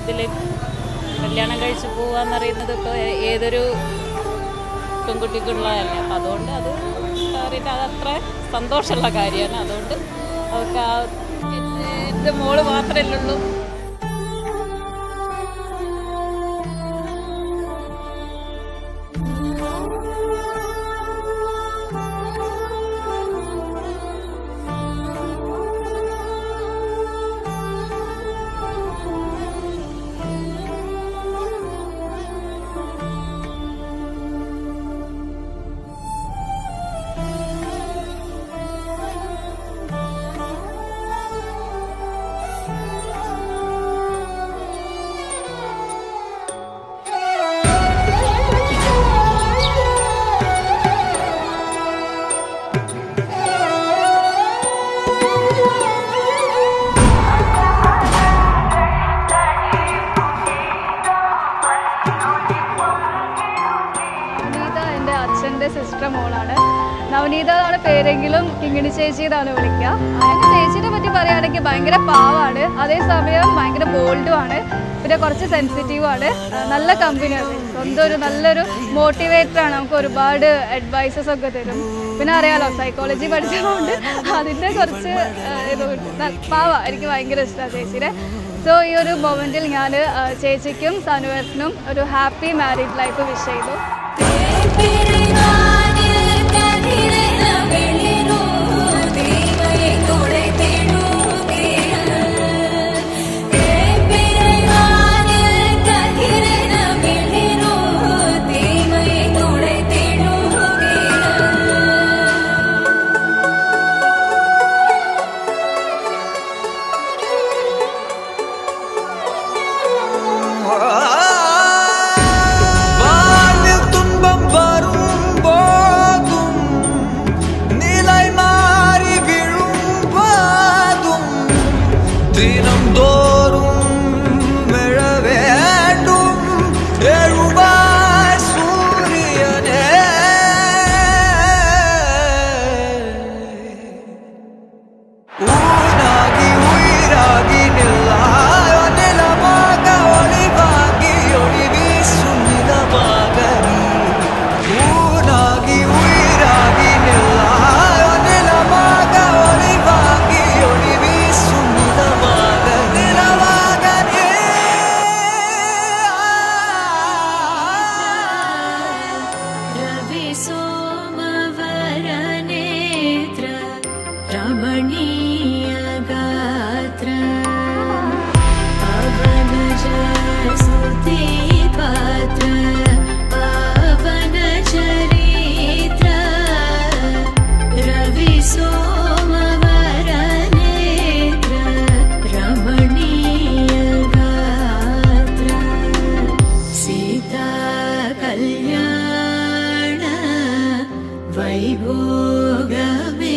ഇതിൽ കല്യാണം കഴിച്ച് പോവാന്ന് പറയുന്നത് ഇപ്പോൾ ഏതൊരു പെൺകുട്ടിക്കുള്ളതല്ലേ അപ്പം അതുകൊണ്ട് അത് അറിയിട്ട് അത് അത്ര സന്തോഷമുള്ള കാര്യമാണ് അതുകൊണ്ട് അവർക്ക് ആ എൻ്റെ മോള് മാത്രമല്ലേ ഉള്ളൂ നവനീത എൻ്റെ അച്ഛൻ്റെ സിസ്റ്റർ മോളാണ് നവനീത എന്നാണ് പേരെങ്കിലും കിങ്ങിണി ചേച്ചി എന്നാണ് വിളിക്കുക എൻ്റെ ചേച്ചീനെ പറ്റി പറയുകയാണെങ്കിൽ ഭയങ്കര പാവാണ് അതേസമയം ഭയങ്കര ബോൾഡും ആണ് പിന്നെ കുറച്ച് സെൻസിറ്റീവും ആണ് ആ, നല്ല കമ്പനിയാണ് സ്വന്തം ഒരു നല്ലൊരു മോട്ടിവേറ്റർ ആണ് നമുക്ക് ഒരുപാട് അഡ്വൈസസ് ഒക്കെ തരും പിന്നെ അറിയാലോ സൈക്കോളജി പഠിച്ചതുകൊണ്ട് അതിൻ്റെ കുറച്ച് ആ, ഇത് ന- പാവാ എനിക്ക് ഭയങ്കര ഇഷ്ടമാണ് ചേച്ചീനെ സോ ഈ ഒരു മൊമെൻറ്റിൽ ഞാൻ ചേച്ചിക്കും സനുവേട്ടനും ഒരു ഹാപ്പി മാരീഡ് ലൈഫ് വിഷ് ചെയ്തു வாழ்வில் துன்பம் வரும்போதும் நிலை மாறி விழும்போதும் தினம்தோறும் எழ வேண்டும் எழுவாய் சூரியனே ஊனாகி உயிராகி நில்லாயோ நிலமாக ஒளிவாகி ஒளி வீசும் நிலமாக நீ ஊனாகி உயிராகி நில்லாயோ நிலமாக ஒளிவாகி ஒளி வீசும் நிலமாக நிலமாக நீ रवि सोमवरनेत्र रमणीय गात्र पवनज स्तुति पात्र पावन चरित्र रवि सोमवरनेत्र रमणीय गात्र सीता कल्याण वैभोगमे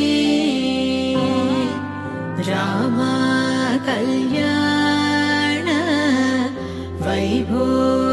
रामा कल्याण वैभोग